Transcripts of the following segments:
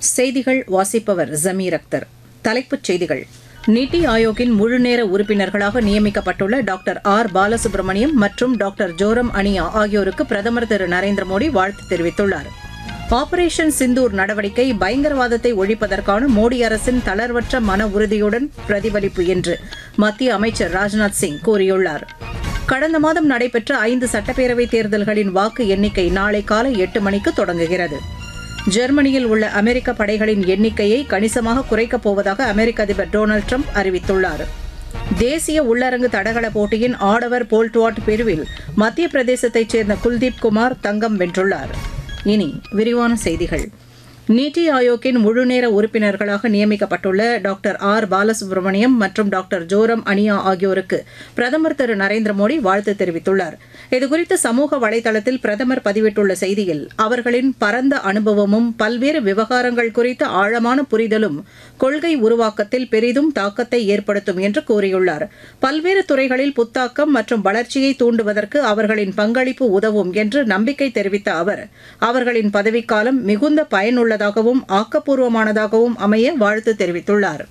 செய்திகள் வாசிப்பவர் ஜமீர் அக்தர் தலைப்புச் செய்திகள் நித்தி ஆயோக்கின் முழுநேர உறுப்பினர்களாக நியமிக்கப்பட்டுள்ள டாக்டர் ஆர் பாலசுப்ரமணியம் மற்றும் டாக்டர் ஜோரம் அனியா ஆகியோருக்கு பிரதமர் திரு நரேந்திர மோடி வாழ்த்து தெரிவித்துள்ளார் ஆபரேஷன் சிந்தூர் நடவடிக்கை பயங்கரவாதத்தை ஒழிப்பதற்கான மோடி அரசின் தளர்வற்ற மன உறுதியுடன் பிரதிபலிப்பு என்று மத்திய அமைச்சர் ராஜ்நாத் சிங் கூறியுள்ளார் கடந்த மாதம் நடைபெற்ற ஐந்து சட்டப்பேரவைத் தேர்தல்களின் வாக்கு எண்ணிக்கை நாளை காலை எட்டு மணிக்கு தொடங்குகிறது ஜெர்மனியில் உள்ள அமெரிக்க படைகளின் எண்ணிக்கையை கணிசமாக குறைக்கப் போவதாக அமெரிக்க அதிபர் டொனால்டு ட்ரம்ப் அறிவித்துள்ளார் தேசிய உள்ளரங்கு தடகள போட்டியின் ஆடவர் போல்ட்வாட் பிரிவில் மத்திய பிரதேசத்தைச் சேர்ந்த குல்தீப் குமார் தங்கம் வென்றுள்ளார் இனி விரிவான செய்திகள் நீத்தி ஆயோக்கின் முழுநேர உறுப்பினர்களாக நியமிக்கப்பட்டுள்ள டாக்டர் ஆர் பாலசுப்ரமணியம் மற்றும் டாக்டர் ஜோரம் அனியா ஆகியோருக்கு பிரதமர் திரு நரேந்திர மோடி வாழ்த்து தெரிவித்துள்ளார் இதுகுறித்து சமூக வலைதளத்தில் பிரதமர் பதிவிட்டுள்ள செய்தியில் அவர்களின் பரந்த அனுபவமும் பல்வேறு விவகாரங்கள் குறித்த ஆழமான புரிதலும் கொள்கை உருவாக்கத்தில் பெரிதும் தாக்கத்தை ஏற்படுத்தும் என்று கூறியுள்ளார் பல்வேறு துறைகளில் புத்தாக்கம் மற்றும் வளர்ச்சியை தூண்டுவதற்கு அவர்களின் பங்களிப்பு உதவும் என்று நம்பிக்கை தெரிவித்த அவர் அவர்களின் பதவிக்காலம் மிகுந்த பயனுள்ளதாகவும் ஆக்கப்பூர்வமானதாகவும் அமைய வாழ்த்து தெரிவித்துள்ளார்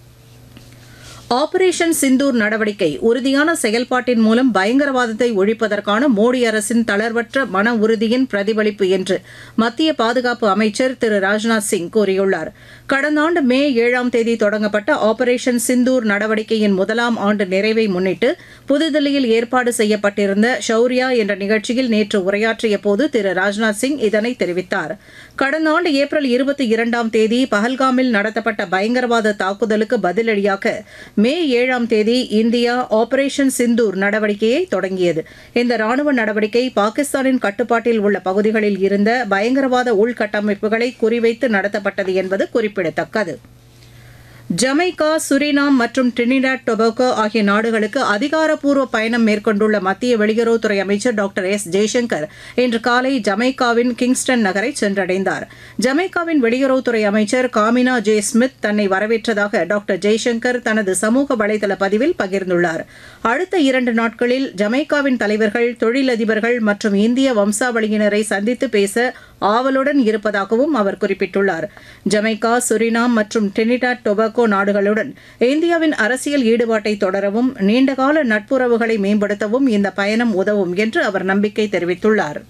ஆபரேஷன் சிந்தூர் நடவடிக்கை உறுதியான செயல்பாட்டின் மூலம் பயங்கரவாதத்தை ஒழிப்பதற்கான மோடி அரசின் தளர்வற்ற மன உறுதியின் பிரதிபலிப்பு என்று மத்திய பாதுகாப்பு அமைச்சர் திரு ராஜ்நாத் சிங் கூறியுள்ளார் கடந்த ஆண்டு மே ஏழாம் தேதி தொடங்கப்பட்ட ஆபரேஷன் சிந்தூர் நடவடிக்கையின் முதலாம் ஆண்டு நிறைவை முன்னிட்டு புதுதில்லியில் ஏற்பாடு செய்யப்பட்டிருந்த ஷௌரியா என்ற நிகழ்ச்சியில் நேற்று உரையாற்றிய போது திரு ராஜ்நாத் சிங் இதனை தெரிவித்தார் கடந்த ஆண்டு ஏப்ரல் இருபத்தி இரண்டாம் தேதி பஹல்காமில் நடத்தப்பட்ட பயங்கரவாத தாக்குதலுக்கு பதிலடியாக மே ஏழாம் தேதி இந்தியா ஆபரேஷன் சிந்தூர் நடவடிக்கையை தொடங்கியது இந்த ராணுவ நடவடிக்கை பாகிஸ்தானின் கட்டுப்பாட்டில் உள்ள பகுதிகளில் இருந்த பயங்கரவாத உள்கட்டமைப்புகளை குறிவைத்து நடத்தப்பட்டது என்பது குறிப்பிடத்தக்கது ஜமைக்கா சுரினாம் மற்றும் டிரினிடாட் டொபாக்கோ ஆகிய நாடுகளுக்கு அதிகாரப்பூர்வ பயணம் மேற்கொண்டுள்ள மத்திய வெளியுறவுத்துறை அமைச்சர் டாக்டர் எஸ் ஜெய்சங்கர் இன்று காலை ஜமைக்காவின் கிங்ஸ்டன் நகரை சென்றடைந்தார் ஜமைக்காவின் வெளியுறவுத்துறை அமைச்சர் காமினா ஜே ஸ்மித் தன்னை வரவேற்றதாக டாக்டர் ஜெய்சங்கர் தனது சமூக வலைதள பதிவில் பகிர்ந்துள்ளார் அடுத்த இரண்டு நாட்களில் ஜமைக்காவின் தலைவர்கள் தொழிலதிபர்கள் மற்றும் இந்திய வம்சாவளியினரை சந்தித்து பேச ஆவலுடன் இருப்பதாகவும் அவர் குறிப்பிட்டுள்ளார் ஜமைக்கா சுரினாம் மற்றும் டிரினிடாட் டொபாக்கோ நாடுகளுடன் இந்தியாவின் அரசியல் ஈடுபாட்டை தொடரவும் நீண்டகால நட்புறவுகளை மேம்படுத்தவும் இந்த பயணம் உதவும் என்று அவர் நம்பிக்கை தெரிவித்துள்ளார்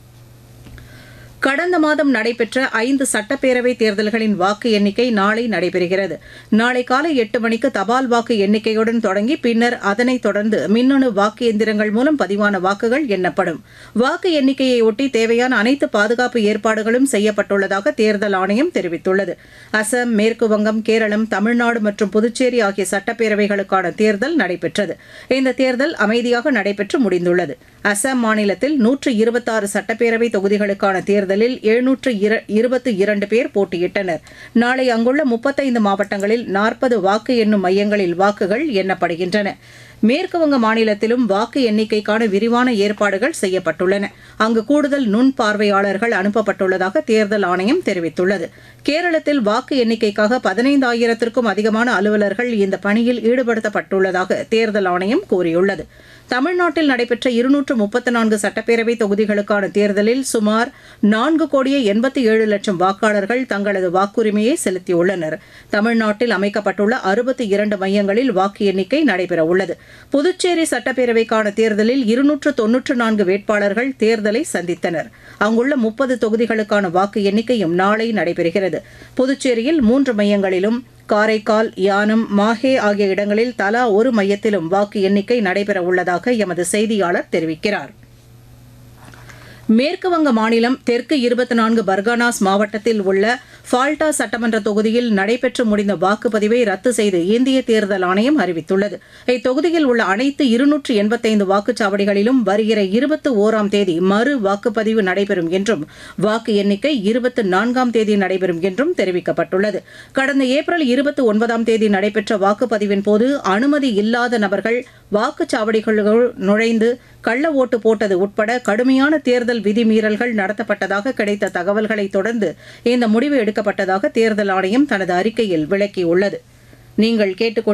கடந்த மாதம் நடைபெற்ற ஐந்து சட்டப்பேரவை தேர்தல்களின் வாக்கு எண்ணிக்கை நாளை நடைபெறுகிறது நாளை காலை எட்டு மணிக்கு தபால் வாக்கு எண்ணிக்கையுடன் தொடங்கி பின்னர் அதனைத் தொடர்ந்து மின்னணு வாக்கு எந்திரங்கள் மூலம் பதிவான வாக்குகள் எண்ணப்படும் வாக்கு எண்ணிக்கையை ஒட்டி தேவையான அனைத்து பாதுகாப்பு ஏற்பாடுகளும் செய்யப்பட்டுள்ளதாக தேர்தல் ஆணையம் தெரிவித்துள்ளது அசாம் மேற்கு வங்கம் கேரளம் தமிழ்நாடு மற்றும் புதுச்சேரி ஆகிய சட்டப்பேரவைகளுக்கான தேர்தல் நடைபெற்றது இந்த தேர்தல் அமைதியாக நடைபெற்று முடிந்துள்ளது அசாம் மாநிலத்தில் நூற்று இருபத்தாறு சட்டப்பேரவை தொகுதிகளுக்கான தேர்தல் தேர்தலில் எழுநூற்று இருபத்தி இரண்டு பேர் போட்டியிட்டனர் நாளை அங்குள்ள முப்பத்தைந்து மாவட்டங்களில் நாற்பது வாக்கு எண்ணும் மையங்களில் வாக்குகள் எண்ணப்படுகின்றன மேற்குவங்க மாநிலத்திலும் வாக்கு எண்ணிக்கைக்கான விரிவான ஏற்பாடுகள் செய்யப்பட்டுள்ளன அங்கு கூடுதல் நுண் பார்வையாளர்கள் அனுப்பப்பட்டுள்ளதாக தேர்தல் ஆணையம் தெரிவித்துள்ளது கேரளத்தில் வாக்கு எண்ணிக்கைக்காக பதினைந்தாயிரத்திற்கும் அதிகமான அலுவலர்கள் இந்த பணியில் ஈடுபடுத்தப்பட்டுள்ளதாக தேர்தல் ஆணையம் கூறியுள்ளது தமிழ்நாட்டில் நடைபெற்ற இருநூற்று முப்பத்தி நான்கு சட்டப்பேரவை தொகுதிகளுக்கான தேர்தலில் சுமார் நான்கு கோடியே எண்பத்தி ஏழு லட்சம் வாக்காளர்கள் தங்களது வாக்குரிமையை செலுத்தியுள்ளனர் தமிழ்நாட்டில் அமைக்கப்பட்டுள்ள அறுபத்தி இரண்டு மையங்களில் வாக்கு எண்ணிக்கை நடைபெறவுள்ளது புதுச்சேரி சட்டப்பேரவைக்கான தேர்தலில் இருநூற்று தொன்னூற்று நான்கு வேட்பாளர்கள் தேர்தலை சந்தித்தனர் அங்குள்ள முப்பது தொகுதிகளுக்கான வாக்கு எண்ணிக்கையும் நாளை நடைபெறுகிறது புதுச்சேரியில் மூன்று மையங்களிலும் காரைக்கால் யானம் மாஹே ஆகிய இடங்களில் தலா ஒரு மையத்திலும் வாக்கு எண்ணிக்கை நடைபெற உள்ளதாக எமது செய்தியாளர் தெரிவிக்கிறார் மேற்குவங்க மாநிலம் தெற்கு இருபத்தி நான்கு பர்கானாஸ் மாவட்டத்தில் உள்ள ஃபால்டா சட்டமன்ற தொகுதியில் நடைபெற்று முடிந்த வாக்குப்பதிவை ரத்து செய்து இந்திய தேர்தல் ஆணையம் அறிவித்துள்ளது இத்தொகுதியில் உள்ள அனைத்து இருநூற்று எண்பத்தைந்து வாக்குச்சாவடிகளிலும் வருகிற இருபத்தி ஓராம் தேதி மறு வாக்குப்பதிவு நடைபெறும் என்றும் வாக்கு எண்ணிக்கை இருபத்தி நான்காம் தேதி நடைபெறும் என்றும் தெரிவிக்கப்பட்டுள்ளது கடந்த ஏப்ரல் இருபத்தி ஒன்பதாம் தேதி நடைபெற்ற வாக்குப்பதிவின் போது அனுமதி இல்லாத நபர்கள் வாக்குச்சாவடிகளுக்குள் நுழைந்து கள்ள ஓட்டு போட்டது உட்பட கடுமையான தேர்தல் விதிமீறல்கள் நடத்தப்பட்டதாக கிடைத்த தகவல்களை தொடர்ந்து இந்த முடிவு எடுக்கப்பட்டதாக தேர்தல் ஆணையம் தனது அறிக்கையில் விளக்கியுள்ளது நீங்கள் கேட்டுக்கொண்டு